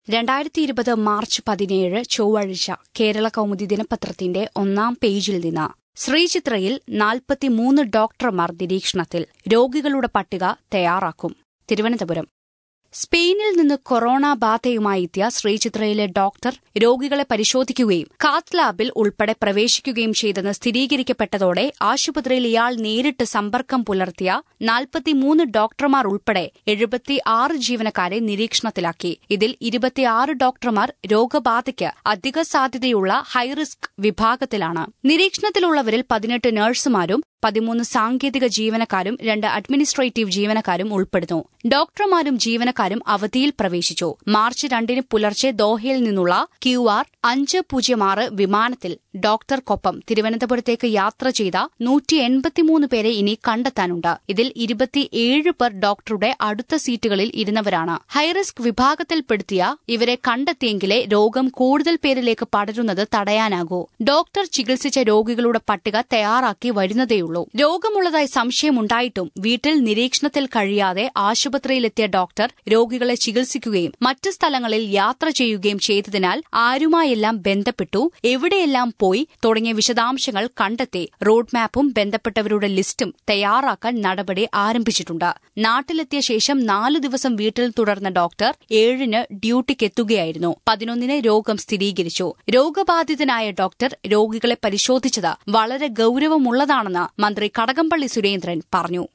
രണ്ടായിരത്തി ഇരുപത് മാർച്ച് പതിനേഴ് ചൊവ്വാഴ്ച കേരള കൗമുദി ദിനപത്രത്തിന്റെ ഒന്നാം പേജിൽ നിന്ന് ശ്രീചിത്രയിൽ നാൽപ്പത്തിമൂന്ന് ഡോക്ടർമാർ നിരീക്ഷണത്തിൽ രോഗികളുടെ പട്ടിക തയ്യാറാക്കും തിരുവനന്തപുരം സ്പെയിനിൽ നിന്ന് കൊറോണ ബാധയുമായി എത്തിയ ശ്രീചിത്രയിലെ ഡോക്ടർ രോഗികളെ പരിശോധിക്കുകയും കാത്ത് ലാബിൽ ഉൾപ്പെടെ പ്രവേശിക്കുകയും ചെയ്തെന്ന് സ്ഥിരീകരിക്കപ്പെട്ടതോടെ ആശുപത്രിയിൽ ഇയാൾ നേരിട്ട് സമ്പർക്കം പുലർത്തിയ നാൽപ്പത്തിമൂന്ന് ഡോക്ടർമാർ ഉൾപ്പെടെ എഴുപത്തിയാറ് ജീവനക്കാരെ നിരീക്ഷണത്തിലാക്കി ഇതിൽ ഇരുപത്തിയാറ് ഡോക്ടർമാർ രോഗബാധയ്ക്ക് അധിക സാധ്യതയുള്ള ഹൈറിസ്ക് വിഭാഗത്തിലാണ് നിരീക്ഷണത്തിലുള്ളവരിൽ പതിനെട്ട് നഴ്സുമാരും പതിമൂന്ന് സാങ്കേതിക ജീവനക്കാരും രണ്ട് അഡ്മിനിസ്ട്രേറ്റീവ് ജീവനക്കാരും ഉൾപ്പെടുന്നു ഡോക്ടർമാരും ജീവനക്കാരും അവധിയിൽ പ്രവേശിച്ചു മാർച്ച് രണ്ടിന് പുലർച്ചെ ദോഹയിൽ നിന്നുള്ള ക്യു ആർ അഞ്ച് പൂജ്യം ആറ് വിമാനത്തിൽ ഡോക്ടർക്കൊപ്പം തിരുവനന്തപുരത്തേക്ക് യാത്ര ചെയ്ത നൂറ്റി എൺപത്തിമൂന്ന് പേരെ ഇനി കണ്ടെത്താനുണ്ട് ഇതിൽ ഇരുപത്തിയേഴ് പേർ ഡോക്ടറുടെ അടുത്ത സീറ്റുകളിൽ ഇരുന്നവരാണ് ഹൈറിസ്ക് വിഭാഗത്തിൽപ്പെടുത്തിയ ഇവരെ കണ്ടെത്തിയെങ്കിലേ രോഗം കൂടുതൽ പേരിലേക്ക് പടരുന്നത് തടയാനാകൂ ഡോക്ടർ ചികിത്സിച്ച രോഗികളുടെ പട്ടിക തയ്യാറാക്കി വരുന്നതേയുള്ളൂ രോഗമുള്ളതായി സംശയമുണ്ടായിട്ടും വീട്ടിൽ നിരീക്ഷണത്തിൽ കഴിയാതെ ആശുപത്രിയിലെത്തിയ ഡോക്ടർ രോഗികളെ ചികിത്സിക്കുകയും മറ്റ് സ്ഥലങ്ങളിൽ യാത്ര ചെയ്യുകയും ചെയ്തതിനാൽ ആരുമായെല്ലാം ബന്ധപ്പെട്ടു എവിടെയെല്ലാം പോയി തുടങ്ങിയ വിശദാംശങ്ങൾ കണ്ടെത്തി റോഡ് മാപ്പും ബന്ധപ്പെട്ടവരുടെ ലിസ്റ്റും തയ്യാറാക്കാൻ നടപടി ആരംഭിച്ചിട്ടുണ്ട് നാട്ടിലെത്തിയ ശേഷം നാലു ദിവസം വീട്ടിൽ തുടർന്ന ഡോക്ടർ ഏഴിന് ഡ്യൂട്ടിക്കെത്തുകയായിരുന്നു പതിനൊന്നിന് രോഗം സ്ഥിരീകരിച്ചു രോഗബാധിതനായ ഡോക്ടർ രോഗികളെ പരിശോധിച്ചത് വളരെ ഗൌരവമുള്ളതാണെന്ന് മന്ത്രി കടകംപള്ളി സുരേന്ദ്രൻ പറഞ്ഞു